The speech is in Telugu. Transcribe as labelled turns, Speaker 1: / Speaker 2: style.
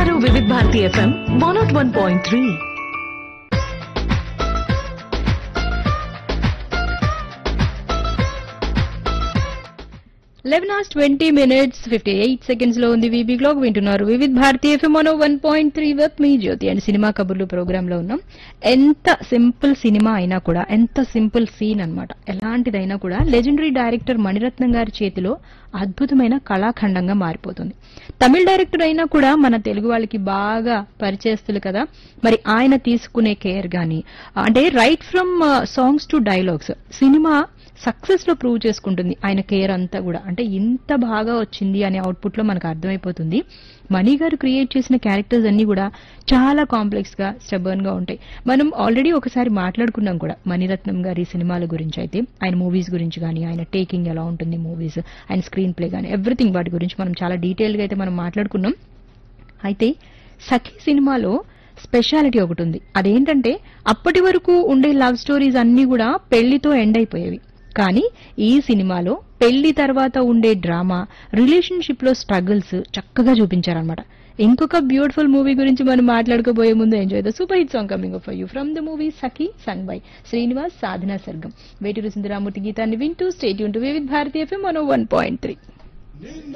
Speaker 1: వింటున్నారు Vividha Bharati FM one nought one point three
Speaker 2: eleven hours twenty minutes fifty eight seconds లో ఉంది వీబీ గ్లోక్ వింటున్నారు వివిధ్ భారతీయ ఎఫ్ఎం మనో one point three with me Jyoti and cinema కబుర్లు ప్రోగ్రామ్ లో ఉన్నాం ఎంత సింపుల్ సినిమా అయినా కూడా ఎంత సింపుల్ సీన్ అన్నమాట ఎలాంటిదైనా కూడా లెజెండరీ డైరెక్టర్ మణిరత్నం గారి చేతిలో అద్భుతమైన కళాఖండంగా మారిపోతుంది తమిళ డైరెక్టర్ అయినా కూడా మన తెలుగు వాళ్ళకి బాగా పరిచయస్తులు కదా మరి ఆయన తీసుకునే కేర్ గాని అంటే right from songs to dialogues cinema success లో ప్రూవ్ చేసుకుంటుంది ఆయన కేర్ అంతా కూడా అంటే ఇంత బాగా వచ్చింది అనే అవుట్పుట్ లో మనకు అర్థమైపోతుంది మణి గారు క్రియేట్ చేసిన క్యారెక్టర్స్ అన్ని కూడా చాలా కాంప్లెక్స్ గా స్టబర్న్ గా ఉంటాయి మనం ఆల్రెడీ ఒకసారి మాట్లాడుకున్నాం కూడా మణిరత్నం గారి సినిమాల గురించి అయితే ఆయన మూవీస్ గురించి కానీ ఆయన టేకింగ్ ఎలా ఉంటుంది మూవీస్ ఆయన స్క్రీన్ ప్లే కానీ ఎవ్రీథింగ్ వాటి గురించి మనం చాలా డీటెయిల్ గా అయితే మనం మాట్లాడుకున్నాం అయితే సఖి సినిమాలో స్పెషాలిటీ ఒకటి ఉంది అదేంటంటే అప్పటి వరకు ఉండే లవ్ స్టోరీస్ అన్ని కూడా పెళ్లితో ఎండ్ అయిపోయేవి కానీ ఈ సినిమాలో పెళ్లి తర్వాత ఉండే డ్రామా రిలేషన్షిప్ లో స్ట్రగుల్స్ చక్కగా చూపించారనమాట ఇంకొక బ్యూటిఫుల్ మూవీ గురించి మనం మాట్లాడుకోబోయే ముందు enjoy the super hit song coming for you from the movie Sakhi sung by Srinivas Sadhana Sargam Veturi Sundaramurthy గీతాన్ని వింటూ స్టేట్ యూన్ to with Bharatiya FM one point three